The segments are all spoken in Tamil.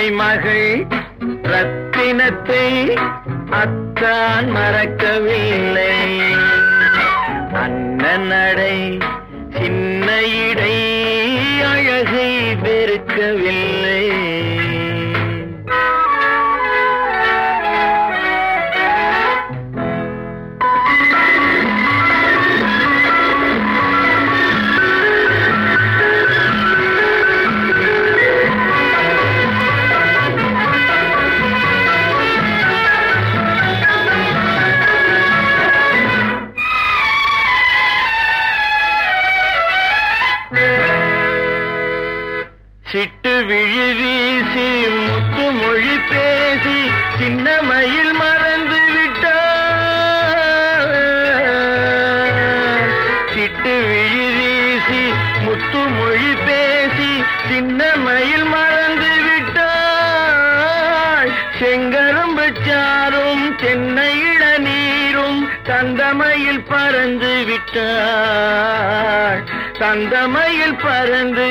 அத்தை மகள் ரத்தினத்தை அத்தான் மறக்கவில்லை அண்ணன் நடை சின்ன இடை அழகை வெறுக்கவில்லை சிட்டு விழி வீசி முத்து மொழி பேசி சின்ன மயில் மறந்து விட்டார் சிட்டு விழி வீசி முத்து மொழி பேசி சின்ன மயில் மறந்து விட்டாள் செங்கரும்பு சாரும் சென்னை இளநீரும் தந்தமையில் பறந்து விட்டாள் தந்தமையில் பறந்து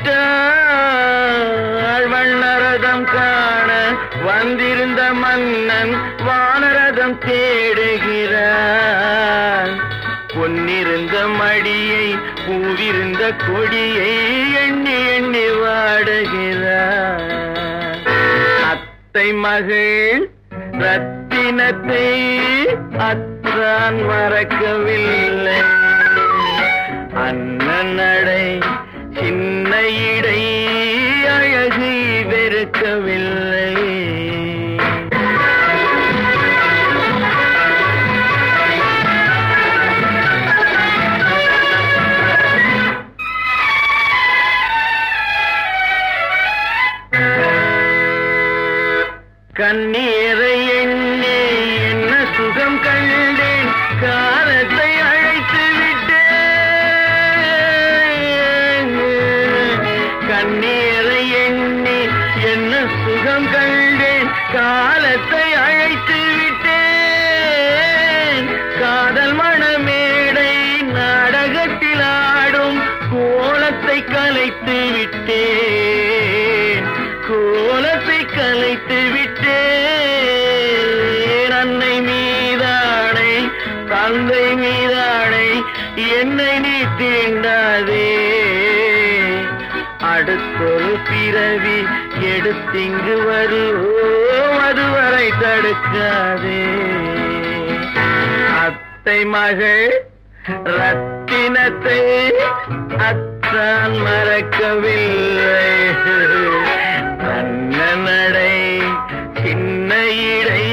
விட்டாள் வண்ணரதம் காண வந்திருந்த மன்னன் வானரதம் தேடுகிறார் பொன்னிருந்த மடியை பூவிருந்த கொடியை எண்ணி எண்ணி வாடுகிறார் அத்தை மகள் ரத்தினத்தை அத்தான் மறக்கவில்லை அண்ணன் நடை சின்ன இடை அழகை வெறுக்கவில்லை கண்ணீரை எண்ணி என்ன சுகம் கண்டேன் காலத்தை அழைத்து விட்டேன் கண்ணீரை எண்ணி என்ன சுகம் கண்டேன் காலத்தை அழைத்து விட்டேன் காதல் மணமேடை நாடகத்தில் ஆடும் கோலத்தை கலைத்து விட்டேன் கோலத்தை கலைத்து விட்டேன் அன்னை மீதானை தந்தை மீதானை என்னை நீ தீண்டாதே அடுத்தொரு பிறவி எடுத்திங்கு வருவோம் அதுவரை தடுக்காதே அத்தை மகள் ரத்தினத்தை அத்தான் மறக்கவில்லை தன்ன நடை சின்ன இடை